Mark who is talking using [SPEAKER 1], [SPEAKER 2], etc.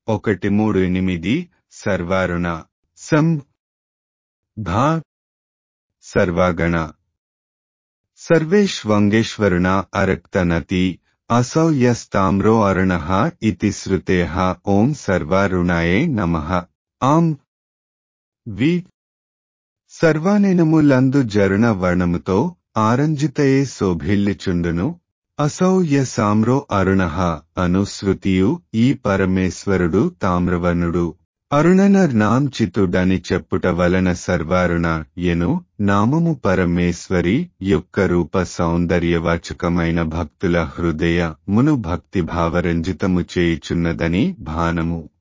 [SPEAKER 1] ఒకటి మూడు ఎనిమిది సర్వారుణ సం ధా సర్వాగణ సర్వేష్వంగేశ్వరుణ అరక్తనతి అసౌ యస్తామ్రో అరుణ ఇతి శృతేః ఓం సర్వారుణాయే నమః ఆం వి సర్వానినములందు జరుణ వర్ణముతో ఆరంజితయే శోభిల్లిచుండును అసౌయ సామ్రో అరుణ అను శృతియు ఈ పరమేశ్వరుడు తామ్రవర్ణుడు అరుణన నాంచితుడని చెప్పుట వలన సర్వారుణ ఎను నామము పరమేశ్వరి యొక్క రూప సౌందర్యవాచకమైన భక్తుల హృదయ మును భక్తి భావరంజితము చేయుచున్నదని భానము